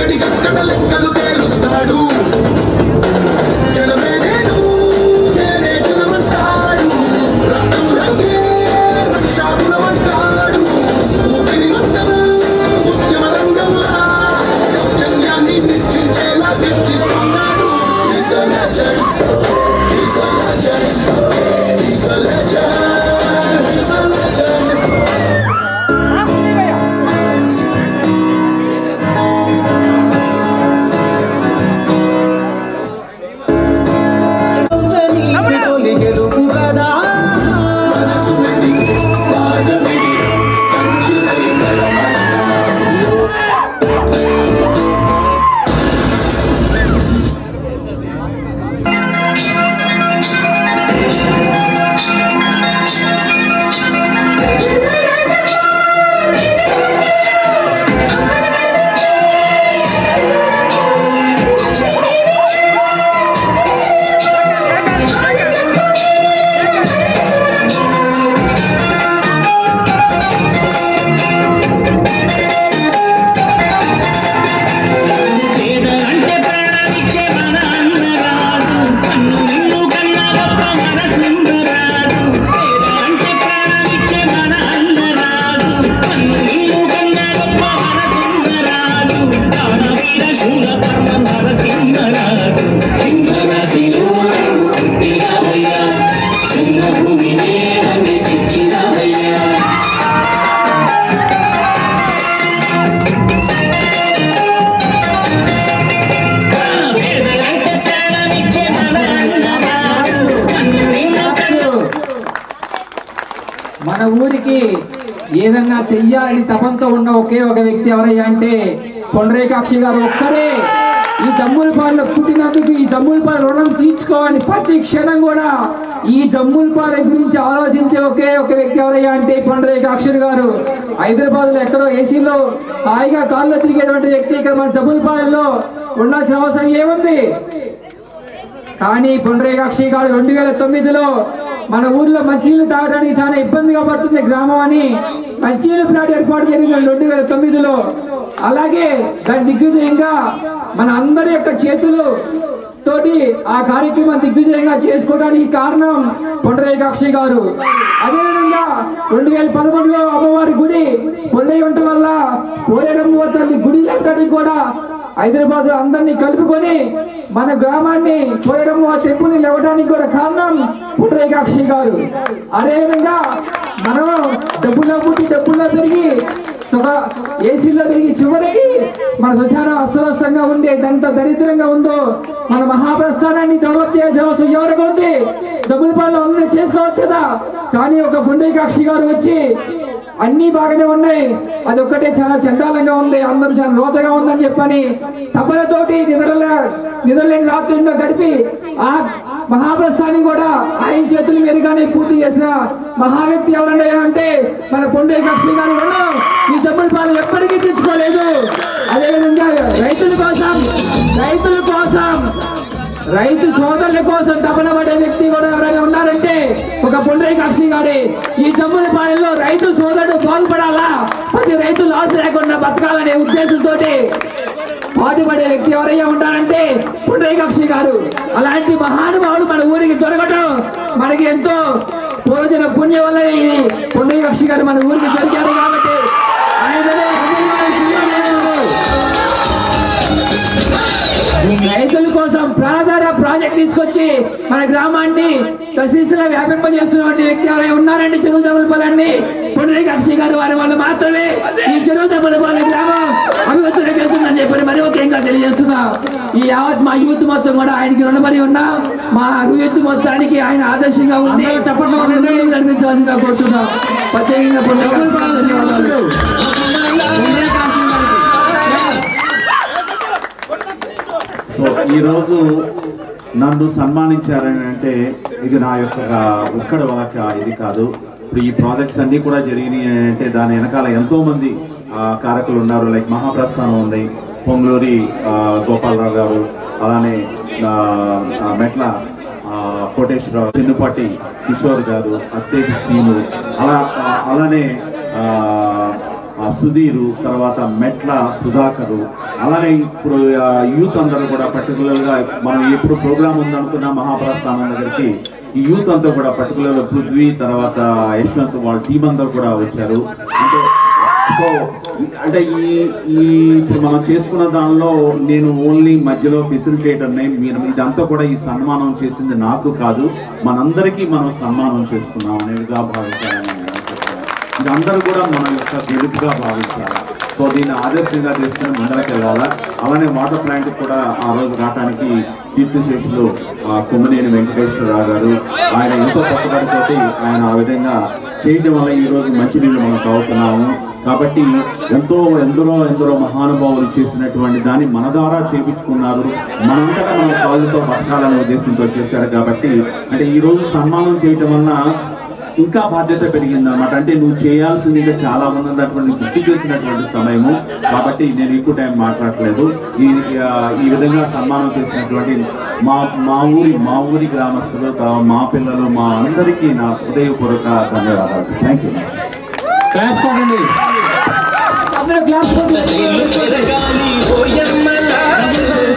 ఎక్కడికక్కడ లెక్కలు తేలుస్తాడు జనమే నేను నేనే జనమంటాడు రక్తంలోకే రక్షాగుణమంటాడు ఊపిరి మొత్తం ఉద్యమ రంగంలా దౌర్జన్యాన్ని నిర్చించేలా నిర్చిస్తున్నాడు He's a legend. He's a legend. He's a legend. He's a legend. తొలి గెలుపు కదా మనసు మెలిగే పాడమే కంచులై కలమల పేద అంటే ప్రాణమిచ్చే మన అన్నరాడు కన్ను నిన్ను కన్నా గొప్ప మన సుందరాడు పేద అంటే ప్రాణమిచ్చే మన అన్నరాడు కన్ను నిన్ను కన్నా గొప్ప మన సుందరాడు దానవీర శూల పర్వ నరసింహరాడు సింహరాశిలో పుట్టినవయ్యా చిన్న భూమినే అన్ని తెచ్చినవయ్యా పేదలంటే ప్రాణమిచ్చే మన అన్నరాడు కన్ను నిన్ను కన్నా మన ఊరికి ఏదన్నా చెయ్యాలని తపంతో ఉన్న ఒకే ఒక వ్యక్తి ఎవరయ్యా అంటే పొండరేకాక్షి గారు ఒక్కరే ఈ జమ్ములపాలెలో పుట్టినందుకు ఈ జమ్ములపాలె రుణం తీర్చుకోవాలి ప్రతి క్షణం కూడా ఈ జమ్ములపాలె గురించి ఆలోచించే ఒకే ఒక వ్యక్తి ఎవరయ్యా అంటే పొండరేకాక్షి గారు హైదరాబాద్ లో ఎక్కడో ఏసీలో హాయిగా కాళ్ళు తిరిగేటువంటి వ్యక్తి ఇక్కడ మన జమ్ములపాలెంలో ఉండాల్సిన అవసరం ఏముంది కానీ పునరేకాక్షి గారు రెండు వేల తొమ్మిదిలో మన ఊర్లో మంచినీళ్ళు తాగడానికి చాలా ఇబ్బందిగా పడుతుంది గ్రామం అని మంచినీళ్ళు ప్లాట్ ఏర్పాటు జరిగింది రెండు వేల తొమ్మిదిలో అలాగే దాని దిగ్విజయంగా మన అందరి యొక్క చేతులు తోటి ఆ కార్యక్రమం దిగ్విజయంగా చేసుకోవడానికి కారణం పొండరేకాక్షి గారు అదేవిధంగా రెండు వేల పదకొండులో అమ్మవారి గుడి పొల్లై ఉండటం వల్ల పోలేరమ్మ తల్లి గుడి లేకడానికి కూడా హైదరాబాద్ అందరినీ కలుపుకొని మన గ్రామాన్ని పోయరమ్మ టెంపుల్ లేవడానికి కూడా కారణం పుట్రేకాక్షి గారు అదేవిధంగా మనం డబ్బుల్లో పుట్టి డబ్బుల్లో పెరిగి సుఖ ఏసీలో పెరిగి చివరికి మన శ్మశానం అస్తవ్యస్తంగా ఉండి ఎంత దరిద్రంగా ఉందో మన మహాప్రస్థానాన్ని డెవలప్ చేసే అవసరం ఎవరికి ఉంది డబ్బుల పనులు ఉంది చేసుకోవచ్చు కదా కానీ ఒక పుండరీకాక్షి గారు వచ్చి అన్ని బాగానే ఉన్నాయి అది ఒక్కటే చాలా చండాలంగా ఉంది అందరూ చాలా లోతగా ఉందని చెప్పని తపలతోటి నిద్రల నిద్రలేని రాత్రుల్లో గడిపి ఆ మహాప్రస్థానం కూడా ఆయన చేతుల మీదుగానే పూర్తి చేసిన మహా వ్యక్తి ఎవరన్నాయా అంటే మన పొండేకాక్షి గారు రుణం ఈ డబ్బుల పాలు ఎప్పటికీ తెచ్చుకోలేదు అదేవిధంగా రైతుల కోసం రైతుల కోసం రైతు సోదరుల కోసం తపన పడే వ్యక్తి కూడా ఎవరైనా ఉన్నారంటే ఒక పుండరీకాక్షి గారి ఈ జమ్ముల పాలెంలో రైతు సోదరుడు బాగుపడాలా ప్రతి రైతు లాస్ లేకుండా బతకాలనే ఉద్దేశంతో పాటుపడే వ్యక్తి ఎవరైనా ఉంటారంటే పుండరీకాక్షి గారు అలాంటి మహానుభావుడు మన ఊరికి దొరకటం మనకి ఎంతో పూర్వజన పుణ్యం వల్ల ఈ పుండరీకాక్షి గారు మన ఊరికి దొరికారు కాబట్టి ఆయననే హృదయపూర్వక రైతుల కోసం ప్రాణాధార ప్రాజెక్ట్ తీసుకొచ్చి మన గ్రామాన్ని ప్రశిస్తుగా వ్యాపింపజేస్తున్నటువంటి వ్యక్తి ఎవరైనా ఉన్నారంటే చెరువు దెబ్బలపాలన్నీ పునరేకాక్షి గారు వారి వల్ల మాత్రమే ఈ చెరువు దెబ్బలపాల గ్రామం అభివృద్ధిలోకి వెళ్తుందని చెప్పి మరి ముఖ్యంగా తెలియజేస్తున్నా ఈ యావత్ మా యూత్ మొత్తం కూడా ఆయనకి రుణపడి ఉన్నా మా యూత్ మొత్తానికి ఆయన ఆదర్శంగా ఉంది చప్పట్లో నడిపించవలసిందిగా కోరుతున్నాం ప్రత్యేకంగా పునరేకాక్షి గారికి ధన్యవాదాలు. పునరేకాక్షి గారికి. సో ఈరోజు నన్ను సన్మానించారని అంటే ఇది నా యొక్క ఒక్కడ వాళ్ళకి ఇది కాదు ఇప్పుడు ఈ ప్రాజెక్ట్స్ అన్నీ కూడా జరిగినాయి అని అంటే దాని వెనకాల ఎంతో మంది ఆ, కారకులు ఉన్నారు లైక్ మహాప్రస్థానం ఉంది పొంగలూరి ఆ, గోపాలరావు గారు అలానే ఆ, ఆ, మెట్ల ఆ, కోటేశ్వరరావు చిన్నుపాటి కిషోర్ గారు అత్తేటి సీను అలా ఆ, అలానే ఆ, ఆ సుధీరు తర్వాత మెట్ల సుధాకరు అలానే ఇప్పుడు యూత్ అందరూ కూడా పర్టికులర్ గా మనం ఎప్పుడు ప్రోగ్రామ్ ఉందనుకున్న మహాప్రస్థానం దగ్గరికి ఈ యూత్ అంతా కూడా పర్టికులర్ పృథ్వీ తర్వాత యశ్వంత్ వాళ్ళ టీం అందరూ కూడా వచ్చారు అంటే సో అంటే ఈ ఈ ఇప్పుడు మనం చేసుకున్న దానిలో నేను ఓన్లీ మధ్యలో ఫెసిలిటేటర్ మీరు ఇదంతా కూడా ఈ సన్మానం చేసింది నాకు కాదు మనందరికీ మనం సన్మానం చేసుకున్నాం అనేదిగా భావించాలని నేను అనుకుంటున్నాను. ఇదందరూ కూడా మన యొక్క గెలుపుగా భావించాలి సో దీన్ని ఆదర్శంగా తీసుకుని ముందరకు వెళ్ళాలా అలానే వాటర్ ప్లాంట్ కూడా ఆ రోజు రావడానికి కీర్తిశేషులు ఆ, కుమ్మనేని వెంకటేశ్వరరావు గారు ఆయన ఎంతో పట్టుబడితోటి ఆయన ఆ విధంగా చేయడం వల్ల ఈ రోజు మంచినీళ్ళు మనం తాగుతున్నాము కాబట్టి ఎంతో ఎందరో ఎందరో మహానుభావులు చేసినటువంటి దాన్ని మన ద్వారా చేపించుకున్నారు మనంతటా మన కాళ్ళతో బతకాలనే ఉద్దేశంతో చేశారు కాబట్టి అంటే ఈ రోజు సన్మానం చేయటం వలన ఇంకా బాధ్యత పెరిగింది అనమాట అంటే నువ్వు చేయాల్సింది ఇంకా చాలా ఉన్నటువంటి గుర్తు చేసినటువంటి సమయము కాబట్టి నేను ఎక్కువ టైం మాట్లాడట్లేదు ఈ ఆ, ఈ విధంగా సన్మానం చేసినటువంటి మా మా ఊరి మా ఊరి గ్రామస్తులు తా- మా పిల్లలు మా అందరికీ నా హృదయపూర్వక ధన్యవాదాలు థ్యాంక్ యూ క్లాప్స్ కొట్టండి అందరూ క్లాప్స్ కొట్టండి తిరగాలి ఓయమ్మలారు